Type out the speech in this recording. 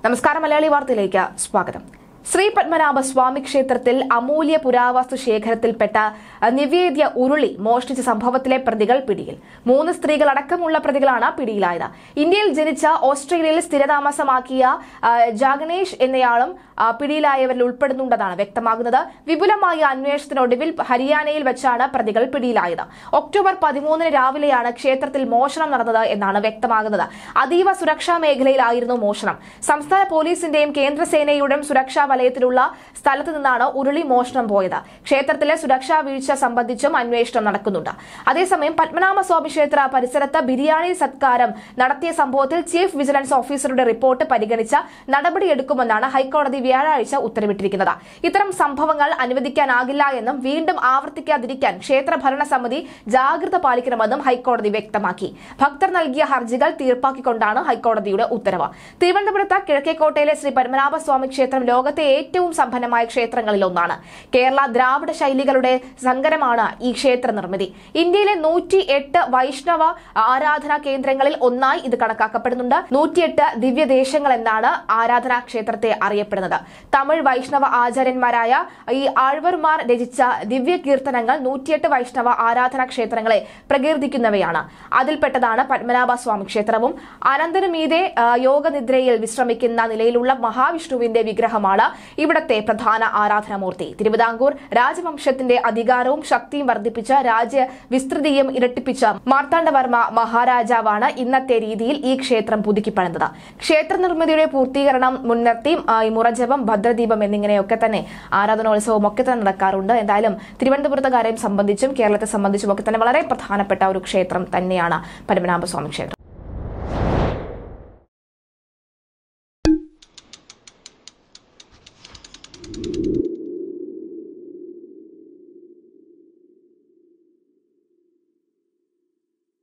നമസ്കാരം മലയാളി വാർത്തയിലേക്ക് സ്വാഗതം ശ്രീ പത്മനാഭ സ്വാമി ക്ഷേത്രത്തിൽ അമൂല്യ പുരാവസ്തു ശേഖരത്തിൽപ്പെട്ട നിവേദ്യ ഉരുളി മോഷ്ടിച്ച സംഭവത്തിലെ പ്രതികൾ പിടിയിൽ മൂന്ന് സ്ത്രീകൾ അടക്കമുള്ള പ്രതികളാണ് പിടിയിലായത് ഇന്ത്യയിൽ ജനിച്ച ഓസ്ട്രേലിയയിൽ സ്ഥിരതാമസമാക്കിയ ആ, ജാഗനേഷ് എന്നയാളും ആ, പിടിയിലായവരിൽ ഉൾപ്പെടുന്നുണ്ടെന്നാണ് വ്യക്തമാകുന്നത് വിപുലമായ അന്വേഷണത്തിനൊടുവിൽ ഹരിയാനയിൽ വെച്ചാണ് പ്രതികൾ പിടിയിലായത് ഒക്ടോബർ പതിമൂന്നിന് രാവിലെയാണ് ക്ഷേത്രത്തിൽ മോഷണം നടന്നത് എന്നാണ് വ്യക്തമാകുന്നത് അതീവ സുരക്ഷാ മേഖലയിലായിരുന്നു മോഷണം സംസ്ഥാന പോലീസിന്റെയും കേന്ദ്രസേനയുടെയും സുരക്ഷാ വലയത്തിലുള്ള സ്ഥലത്ത് നിന്നാണ് ഉരുളി മോഷണം പോയത് ക്ഷേത്രത്തിലെ സുരക്ഷാ വീഴ്ച സംബന്ധിച്ചും അന്വേഷണം നടക്കുന്നുണ്ട് അതേസമയം പത്മനാഭസ്വാമി ക്ഷേത്ര പരിസരത്ത് ബിരിയാണി സത്കാരം നടത്തിയ സംഭവത്തിൽ ചീഫ് വിജിലൻസ് ഓഫീസറുടെ റിപ്പോർട്ട് പരിഗണിച്ച നടപടിയെടുക്കുമെന്നാണ് ഹൈക്കോടതി വ്യാഴാഴ്ച ഉത്തരവിട്ടിരിക്കുന്നത് ഇത്തരം സംഭവങ്ങൾ അനുവദിക്കാനാകില്ല എന്നും വീണ്ടും ആവർത്തിക്കാതിരിക്കാൻ ക്ഷേത്ര ഭരണസമിതി ജാഗ്രത പാലിക്കണമെന്നും ഹൈക്കോടതി വ്യക്തമാക്കി ഭക്തർ നൽകിയ ഹർജികൾ തീർപ്പാക്കിക്കൊണ്ടാണ് ഹൈക്കോടതിയുടെ ഉത്തരവ് തിരുവനന്തപുരത്ത് കിഴക്കേക്കോട്ടയിലെ ശ്രീ പത്മനാഭസ്വാമി ക്ഷേത്രം ലോകത്തെ ഏറ്റവും സമ്പന്നമായ ക്ഷേത്രങ്ങളിൽ ഒന്നാണ് കേരള ദ്രാവിഡ ശൈലികളുടെ സങ്കരമാണ് ഈ ക്ഷേത്ര നിർമ്മിതി ഇന്ത്യയിലെ നൂറ്റി എട്ട് വൈഷ്ണവ ആരാധനാ കേന്ദ്രങ്ങളിൽ ഒന്നായി ഇത് കണക്കാക്കപ്പെടുന്നുണ്ട് നൂറ്റിയെട്ട് ദിവ്യദേശങ്ങൾ എന്നാണ് ആരാധനാ ക്ഷേത്രത്തെ അറിയപ്പെടുന്നത് തമിഴ് വൈഷ്ണവ ആചാര്യന്മാരായ ഈ ആഴ്വർമാർ രചിച്ച ദിവ്യ കീർത്തനങ്ങൾ നൂറ്റിയെട്ട് വൈഷ്ണവ ആരാധനാ ക്ഷേത്രങ്ങളെ പ്രകീർത്തിക്കുന്നവയാണ് അതിൽപ്പെട്ടതാണ് പത്മനാഭ സ്വാമി ക്ഷേത്രവും അനന്തരമീതെ ആ, യോഗനിദ്രയിൽ വിശ്രമിക്കുന്ന നിലയിലുള്ള മഹാവിഷ്ണുവിന്റെ വിഗ്രഹമാണ് ഇവിടത്തെ പ്രധാന ആരാധനാമൂർത്തി തിരുവിതാംകൂർ രാജവംശത്തിന്റെ അധികാരവും ശക്തിയും വർദ്ധിപ്പിച്ച രാജ്യ വിസ്തൃതിയും ഇരട്ടിപ്പിച്ച മാർത്താണ്ഡവർമ്മ മഹാരാജാവാണ് ഇന്നത്തെ രീതിയിൽ ഈ ക്ഷേത്രം പുതുക്കിപ്പണിതത് ക്ഷേത്ര നിർമ്മിതിയുടെ പൂർത്തീകരണം മുൻനിർത്തി ആ, ഈ മുറജപം ഭദ്രദീപം എന്നിങ്ങനെയൊക്കെ തന്നെ ആരാധനോത്സവം ഒക്കെ തന്നെ നടക്കാറുണ്ട് എന്തായാലും തിരുവനന്തപുരത്തുകാരെയും സംബന്ധിച്ചും കേരളത്തെ സംബന്ധിച്ചും ഒക്കെ തന്നെ വളരെ പ്രധാനപ്പെട്ട ഒരു ക്ഷേത്രം തന്നെയാണ് പത്മനാഭസ്വാമി ക്ഷേത്രം